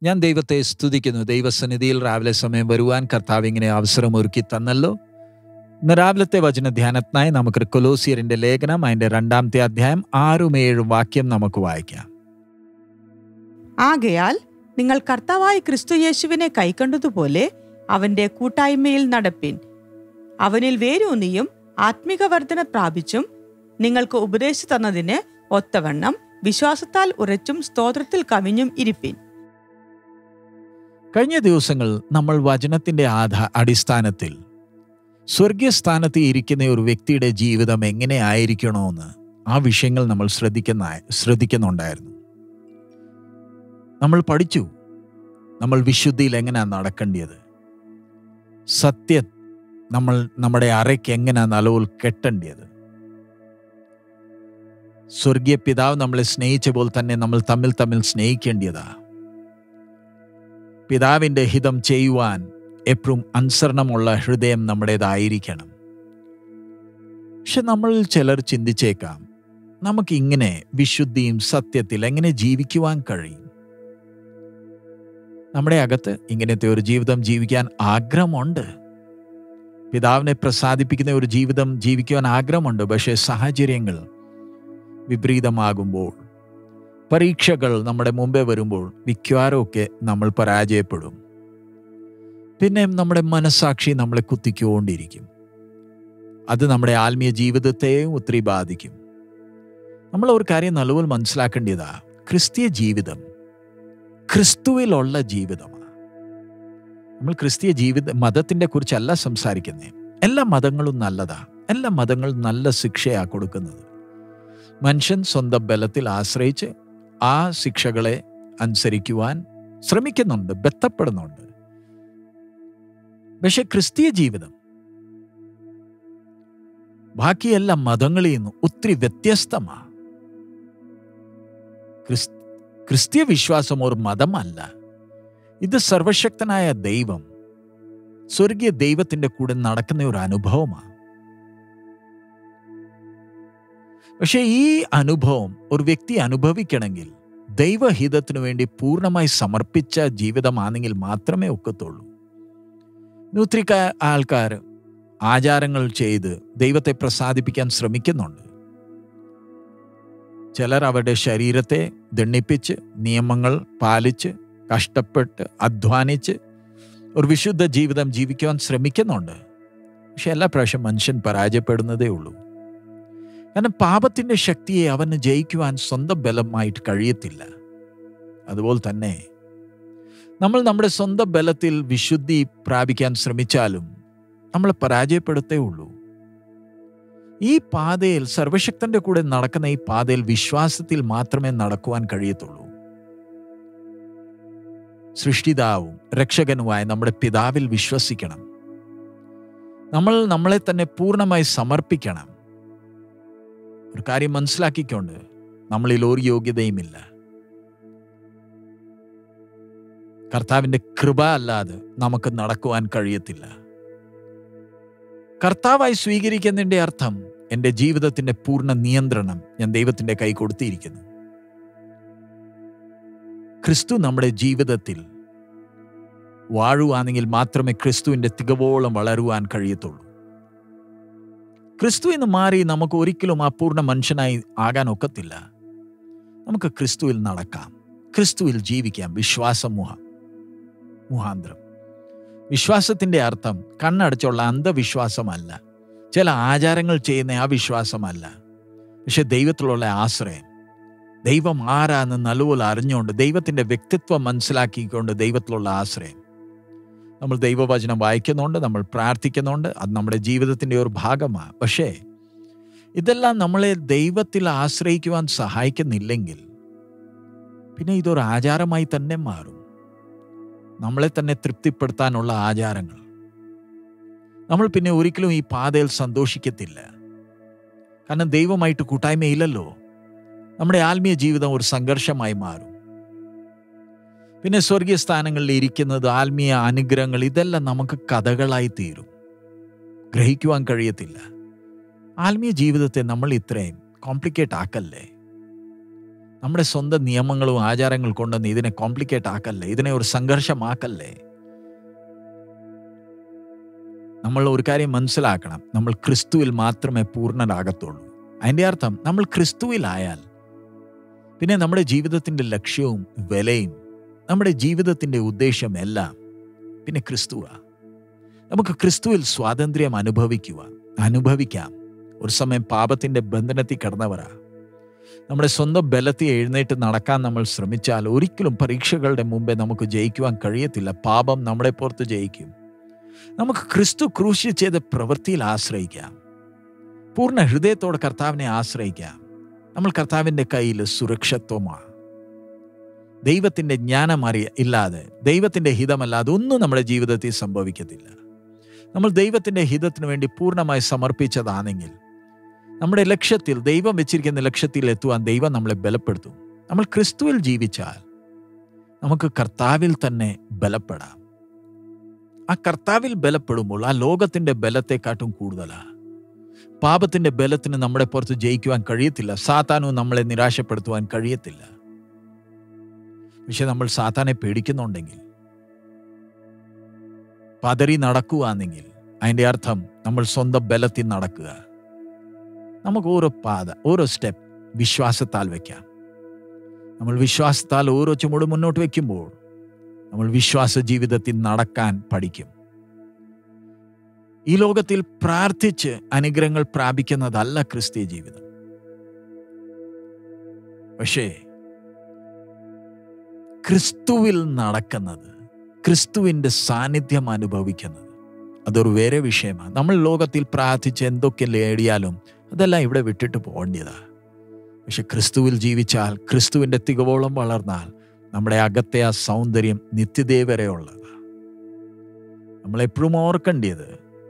ഞാൻ ദൈവത്തെ സ്തുതിക്കുന്നു ദൈവസന്നിധിയിൽ രാവിലെ സമയം വരുവാൻ കർത്താവ് ഇങ്ങനെ അവസരം ഒരുക്കി തന്നല്ലോ ഇന്ന് രാവിലത്തെ വചന ധ്യാനത്തിനായി നമുക്ക് കൊലോസിയറിന്റെ ലേഖനം അതിന്റെ രണ്ടാമത്തെ അധ്യായം ആറും ഏഴും വാക്യം നമുക്ക് വായിക്കാം ആകയാൽ നിങ്ങൾ കർത്താവായ ക്രിസ്തു യേശുവിനെ കൈക്കണ്ടതുപോലെ അവന്റെ കൂട്ടായ്മയിൽ നടപ്പിൻ അവനിൽ വേരൂന്നിയും ആത്മിക വർധന പ്രാപിച്ചും നിങ്ങൾക്ക് ഉപദേശിച്ചു തന്നതിന് ഒത്തവണ്ണം വിശ്വാസത്താൽ ഉറച്ചും സ്തോത്രത്തിൽ കവിഞ്ഞും ഇരിപ്പിൻ കഴിഞ്ഞ ദിവസങ്ങൾ നമ്മൾ വചനത്തിന്റെ ആധാ അടിസ്ഥാനത്തിൽ സ്വർഗീയ സ്ഥാനത്ത് ഇരിക്കുന്ന ഒരു വ്യക്തിയുടെ ജീവിതം എങ്ങനെ ആയിരിക്കണമെന്ന് ആ വിഷയങ്ങൾ നമ്മൾ ശ്രദ്ധിക്കുന്ന ശ്രദ്ധിക്കുന്നുണ്ടായിരുന്നു നമ്മൾ പഠിച്ചു നമ്മൾ വിശുദ്ധിയിൽ എങ്ങനെയാണ് നടക്കേണ്ടത് സത്യം നമ്മൾ നമ്മുടെ അറയ്ക്ക് എങ്ങനെയാണ് നലവിൽ കെട്ടേണ്ടത് സ്വർഗീയ പിതാവ് നമ്മളെ സ്നേഹിച്ച പോലെ തന്നെ നമ്മൾ തമ്മിൽ തമ്മിൽ സ്നേഹിക്കേണ്ടതാ പിതാവിൻ്റെ ഹിതം ചെയ്യുവാൻ എപ്പോഴും അനുസരണമുള്ള ഹൃദയം നമ്മുടേതായിരിക്കണം പക്ഷെ നമ്മളിൽ ചിലർ ചിന്തിച്ചേക്കാം നമുക്കിങ്ങനെ വിശുദ്ധിയും സത്യത്തിൽ എങ്ങനെ ജീവിക്കുവാൻ കഴിയും നമ്മുടെ അകത്ത് ഇങ്ങനത്തെ ഒരു ജീവിതം ജീവിക്കാൻ ആഗ്രഹമുണ്ട് പിതാവിനെ പ്രസാദിപ്പിക്കുന്ന ഒരു ജീവിതം ജീവിക്കുവാൻ ആഗ്രഹമുണ്ട് പക്ഷേ സാഹചര്യങ്ങൾ വിപരീതമാകുമ്പോൾ പരീക്ഷകൾ നമ്മുടെ മുമ്പേ വരുമ്പോൾ മിക്കവാറുമൊക്കെ നമ്മൾ പരാജയപ്പെടും പിന്നെ നമ്മുടെ മനസാക്ഷി നമ്മളെ കുത്തിക്കൊണ്ടിരിക്കും അത് നമ്മുടെ ആത്മീയ ജീവിതത്തെയും ഒത്തിരി ബാധിക്കും നമ്മൾ ഒരു കാര്യം നല്ലപോലെ മനസ്സിലാക്കേണ്ടതാ ക്രിസ്തീയ ജീവിതം ക്രിസ്തുവിലുള്ള ജീവിതമാണ് നമ്മൾ ക്രിസ്തീയ ജീവിത മതത്തിൻ്റെ കുറിച്ചല്ല സംസാരിക്കുന്നത് എല്ലാ മതങ്ങളും നല്ലതാ എല്ലാ മതങ്ങളും നല്ല ശിക്ഷയാണ് കൊടുക്കുന്നത് മനുഷ്യൻ സ്വന്തം ബലത്തിൽ ആശ്രയിച്ച് ആ ശിക്ഷകളെ അനുസരിക്കുവാൻ ശ്രമിക്കുന്നുണ്ട് ബന്ധപ്പെടുന്നുണ്ട് പക്ഷെ ക്രിസ്തീയ ജീവിതം ബാക്കി എല്ലാ മതങ്ങളിൽ നിന്നും ഒത്തിരി വ്യത്യസ്തമാണ് ക്രിസ് ക്രിസ്തീയ വിശ്വാസം ഒരു മതമല്ല ഇത് സർവശക്തനായ ദൈവം സ്വർഗീയ ദൈവത്തിന്റെ കൂടെ നടക്കുന്ന ഒരു അനുഭവമാണ് പക്ഷേ ഈ അനുഭവം ഒരു വ്യക്തി അനുഭവിക്കണമെങ്കിൽ ദൈവഹിതത്തിനു വേണ്ടി പൂർണ്ണമായി സമർപ്പിച്ച ജീവിതമാണെങ്കിൽ മാത്രമേ ഒക്കത്തുള്ളൂ ഒത്തിരി ആൾക്കാർ ആചാരങ്ങൾ ചെയ്ത് ദൈവത്തെ പ്രസാദിപ്പിക്കാൻ ശ്രമിക്കുന്നുണ്ട് ചിലർ അവരുടെ ശരീരത്തെ ദണ്ണിപ്പിച്ച് നിയമങ്ങൾ പാലിച്ച് കഷ്ടപ്പെട്ട് അധ്വാനിച്ച് ഒരു വിശുദ്ധ ജീവിതം ജീവിക്കുവാൻ ശ്രമിക്കുന്നുണ്ട് പക്ഷെ എല്ലാ പ്രാവശ്യം മനുഷ്യൻ പരാജയപ്പെടുന്നതേ ഉള്ളൂ കാരണം പാപത്തിൻ്റെ ശക്തിയെ അവന് ജയിക്കുവാൻ സ്വന്തം ബലമായിട്ട് കഴിയത്തില്ല അതുപോലെ തന്നെ നമ്മൾ നമ്മുടെ സ്വന്തം ബലത്തിൽ വിശുദ്ധി പ്രാപിക്കാൻ ശ്രമിച്ചാലും നമ്മളെ പരാജയപ്പെടുത്തേ ഉള്ളൂ ഈ പാതയിൽ സർവശക്തന്റെ കൂടെ നടക്കുന്ന ഈ പാതയിൽ വിശ്വാസത്തിൽ മാത്രമേ നടക്കുവാൻ കഴിയത്തുള്ളൂ സൃഷ്ടിതാവും രക്ഷകനുമായ നമ്മുടെ പിതാവിൽ വിശ്വസിക്കണം നമ്മൾ നമ്മളെ തന്നെ പൂർണ്ണമായി സമർപ്പിക്കണം ഒരു കാര്യം മനസ്സിലാക്കിക്കൊണ്ട് നമ്മളിൽ ഒരു യോഗ്യതയുമില്ല കർത്താവിൻ്റെ കൃപ അല്ലാതെ നമുക്ക് നടക്കുവാൻ കഴിയത്തില്ല കർത്താവായി സ്വീകരിക്കുന്നതിൻ്റെ അർത്ഥം എൻ്റെ ജീവിതത്തിൻ്റെ പൂർണ്ണ നിയന്ത്രണം ഞാൻ ദൈവത്തിൻ്റെ കൈ കൊടുത്തിരിക്കുന്നു ക്രിസ്തു നമ്മുടെ ജീവിതത്തിൽ വാഴുവാണെങ്കിൽ മാത്രമേ ക്രിസ്തുവിൻ്റെ തികവോളം വളരുവാൻ കഴിയത്തുള്ളൂ ക്രിസ്തു എന്ന് മാറി നമുക്ക് ഒരിക്കലും ആ പൂർണ്ണ മനുഷ്യനായി ആകാൻ ഒക്കത്തില്ല നമുക്ക് ക്രിസ്തുവിൽ നടക്കാം ക്രിസ്തുവിൽ ജീവിക്കാം വിശ്വാസമുഹ മുഹാന്തരം വിശ്വാസത്തിൻ്റെ അർത്ഥം കണ്ണടച്ചുള്ള അന്ധവിശ്വാസമല്ല ചില ആചാരങ്ങൾ ചെയ്യുന്ന ആ വിശ്വാസമല്ല പക്ഷെ ദൈവത്തിലുള്ള ആശ്രയം ദൈവം ആരാന്ന് നല്ലപോലെ അറിഞ്ഞുകൊണ്ട് ദൈവത്തിൻ്റെ വ്യക്തിത്വം മനസ്സിലാക്കിക്കൊണ്ട് ദൈവത്തിലുള്ള ആശ്രയം നമ്മൾ ദൈവവചനം വായിക്കുന്നുണ്ട് നമ്മൾ പ്രാർത്ഥിക്കുന്നുണ്ട് അത് നമ്മുടെ ജീവിതത്തിൻ്റെ ഒരു ഭാഗമാണ് പക്ഷേ ഇതെല്ലാം നമ്മളെ ദൈവത്തിൽ ആശ്രയിക്കുവാൻ സഹായിക്കുന്നില്ലെങ്കിൽ പിന്നെ ഇതൊരു ആചാരമായി തന്നെ മാറും നമ്മളെ തന്നെ തൃപ്തിപ്പെടുത്താനുള്ള ആചാരങ്ങൾ നമ്മൾ പിന്നെ ഒരിക്കലും ഈ പാതയിൽ സന്തോഷിക്കത്തില്ല കാരണം ദൈവമായിട്ട് കൂട്ടായ്മയില്ലല്ലോ നമ്മുടെ ആത്മീയ ജീവിതം ഒരു സംഘർഷമായി മാറും പിന്നെ സ്വർഗീയ സ്ഥാനങ്ങളിൽ ഇരിക്കുന്നത് ആത്മീയ അനുഗ്രഹങ്ങൾ ഇതെല്ലാം നമുക്ക് കഥകളായി തീരും ഗ്രഹിക്കുവാൻ കഴിയത്തില്ല ആത്മീയ ജീവിതത്തെ നമ്മൾ ഇത്രയും കോംപ്ലിക്കേറ്റ് ആക്കല്ലേ നമ്മുടെ സ്വന്തം നിയമങ്ങളും ആചാരങ്ങൾ കൊണ്ടൊന്ന് ഇതിനെ കോംപ്ലിക്കേറ്റ് ആക്കല്ലേ ഇതിനെ ഒരു സംഘർഷമാക്കല്ലേ നമ്മൾ ഒരു കാര്യം മനസ്സിലാക്കണം നമ്മൾ ക്രിസ്തുവിൽ മാത്രമേ പൂർണ്ണരാകത്തുള്ളൂ അതിൻ്റെ അർത്ഥം നമ്മൾ ക്രിസ്തുവിലായാൽ പിന്നെ നമ്മുടെ ജീവിതത്തിൻ്റെ ലക്ഷ്യവും വിലയും നമ്മുടെ ജീവിതത്തിൻ്റെ ഉദ്ദേശം എല്ലാം പിന്നെ ക്രിസ്തുവാ നമുക്ക് ക്രിസ്തുവിൽ സ്വാതന്ത്ര്യം അനുഭവിക്കുക അനുഭവിക്കാം ഒരു സമയം പാപത്തിൻ്റെ ബന്ധനത്തിൽ കിടന്നവരാ നമ്മുടെ സ്വന്തം ബലത്തിൽ എഴുന്നേറ്റ് നടക്കാൻ നമ്മൾ ശ്രമിച്ചാൽ ഒരിക്കലും പരീക്ഷകളുടെ മുമ്പേ നമുക്ക് ജയിക്കുവാൻ കഴിയത്തില്ല പാപം നമ്മളെ പുറത്ത് ജയിക്കും നമുക്ക് ക്രിസ്തു ക്രൂശി ചെയ്ത പ്രവൃത്തിയിൽ ആശ്രയിക്കാം പൂർണ്ണ ഹൃദയത്തോടെ കർത്താവിനെ ആശ്രയിക്കാം നമ്മൾ കർത്താവിൻ്റെ കയ്യിൽ സുരക്ഷത്വമാണ് ദൈവത്തിൻ്റെ ജ്ഞാനം അറിയ ഇല്ലാതെ ദൈവത്തിൻ്റെ ഹിതമല്ലാതെ ഒന്നും നമ്മുടെ ജീവിതത്തിൽ സംഭവിക്കത്തില്ല നമ്മൾ ദൈവത്തിൻ്റെ ഹിതത്തിന് വേണ്ടി പൂർണ്ണമായി സമർപ്പിച്ചതാണെങ്കിൽ നമ്മുടെ ലക്ഷ്യത്തിൽ ദൈവം വെച്ചിരിക്കുന്ന ലക്ഷ്യത്തിൽ എത്തുവാൻ ദൈവം നമ്മളെ ബലപ്പെടുത്തും നമ്മൾ ക്രിസ്തുവിൽ ജീവിച്ചാൽ നമുക്ക് കർത്താവിൽ തന്നെ ബലപ്പെടാം ആ കർത്താവിൽ ബലപ്പെടുമ്പോൾ ആ ലോകത്തിന്റെ ബലത്തെക്കാട്ടും കൂടുതലാ പാപത്തിന്റെ ബലത്തിന് നമ്മുടെ പുറത്ത് ജയിക്കുവാൻ കഴിയത്തില്ല സാത്താനും നമ്മളെ നിരാശപ്പെടുത്തുവാൻ കഴിയത്തില്ല പക്ഷെ നമ്മൾ സാത്താനെ പേടിക്കുന്നുണ്ടെങ്കിൽ പതറി നടക്കുകയാണെങ്കിൽ അതിൻ്റെ അർത്ഥം നമ്മൾ സ്വന്തം ബലത്തിൽ നടക്കുക നമുക്ക് ഓരോ പാത ഓരോ സ്റ്റെപ്പ് വിശ്വാസത്താൽ വയ്ക്കാം നമ്മൾ വിശ്വാസത്താൽ ഓരോ ചുമട് മുന്നോട്ട് വയ്ക്കുമ്പോൾ നമ്മൾ വിശ്വാസ ജീവിതത്തിൽ നടക്കാൻ പഠിക്കും ഈ ലോകത്തിൽ പ്രാർത്ഥിച്ച് അനുഗ്രഹങ്ങൾ പ്രാപിക്കുന്നതല്ല ക്രിസ്തീയ ജീവിതം പക്ഷേ ക്രിസ്തുവിൽ നടക്കുന്നത് ക്രിസ്തുവിൻ്റെ സാന്നിധ്യം അനുഭവിക്കുന്നത് അതൊരു വേറെ വിഷയമാണ് നമ്മൾ ലോകത്തിൽ പ്രാർത്ഥിച്ച് എന്തൊക്കെ നേടിയാലും അതെല്ലാം ഇവിടെ വിട്ടിട്ട് പോകേണ്ടതാ പക്ഷെ ക്രിസ്തുവിൽ ജീവിച്ചാൽ ക്രിസ്തുവിൻ്റെ തികവോളം വളർന്നാൽ നമ്മുടെ അകത്തെ ആ സൗന്ദര്യം നിത്യതേ വരെ ഉള്ളതാ നമ്മളെപ്പോഴും ഓർക്കേണ്ടത്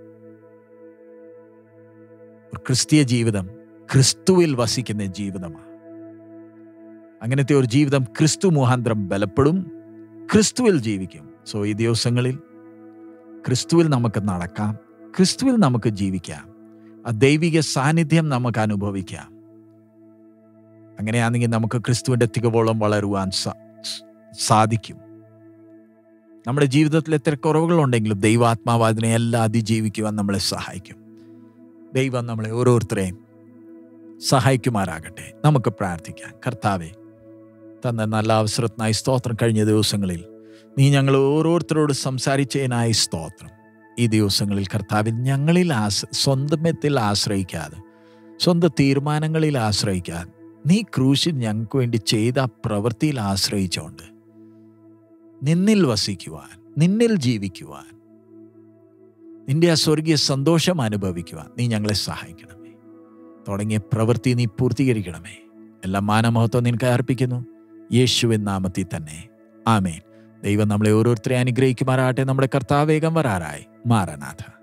ഒരു ക്രിസ്തീയ ജീവിതം ക്രിസ്തുവിൽ വസിക്കുന്ന ജീവിതമാണ് അങ്ങനത്തെ ഒരു ജീവിതം ക്രിസ്തു മുഖാന്തരം ബലപ്പെടും ക്രിസ്തുവിൽ ജീവിക്കും സോ ഈ ദിവസങ്ങളിൽ ക്രിസ്തുവിൽ നമുക്ക് നടക്കാം ക്രിസ്തുവിൽ നമുക്ക് ജീവിക്കാം ആ ദൈവിക സാന്നിധ്യം നമുക്ക് അനുഭവിക്കാം അങ്ങനെയാണെങ്കിൽ നമുക്ക് ക്രിസ്തുവിൻ്റെ തികവോളം വളരുവാൻ സാധിക്കും നമ്മുടെ ജീവിതത്തിൽ എത്ര കുറവുകളുണ്ടെങ്കിലും ദൈവാത്മാവ് അതിനെയെല്ലാം അതിജീവിക്കുവാൻ നമ്മളെ സഹായിക്കും ദൈവം നമ്മളെ ഓരോരുത്തരെയും സഹായിക്കുമാറാകട്ടെ നമുക്ക് പ്രാർത്ഥിക്കാം കർത്താവെ തന്ന നല്ല അവസരത്തിനായി സ്തോത്രം കഴിഞ്ഞ ദിവസങ്ങളിൽ നീ ഞങ്ങൾ ഓരോരുത്തരോട് സംസാരിച്ചതിനായി സ്തോത്രം ഈ ദിവസങ്ങളിൽ കർത്താവിൽ ഞങ്ങളിൽ ആശ്ര സ്വന്തമത്തിൽ ആശ്രയിക്കാതെ സ്വന്തം തീരുമാനങ്ങളിൽ ആശ്രയിക്കാതെ നീ ക്രൂശിൽ ഞങ്ങൾക്ക് വേണ്ടി ചെയ്ത പ്രവൃത്തിയിൽ ആശ്രയിച്ചുകൊണ്ട് നിന്നിൽ വസിക്കുവാൻ നിന്നിൽ ജീവിക്കുവാൻ നിന്റെ ആ സ്വർഗീയ സന്തോഷം അനുഭവിക്കുവാൻ നീ ഞങ്ങളെ സഹായിക്കണമേ തുടങ്ങിയ പ്രവൃത്തി നീ പൂർത്തീകരിക്കണമേ എല്ലാ മാനമഹത്വം നിനക്ക് അർപ്പിക്കുന്നു യേശുവിൻ നാമത്തിൽ തന്നെ ആമേൻ ദൈവം നമ്മളെ ഓരോരുത്തരെ അനുഗ്രഹിക്കുമാറാട്ടെ നമ്മുടെ കർത്താവേഗം വരാറായി മാറനാഥ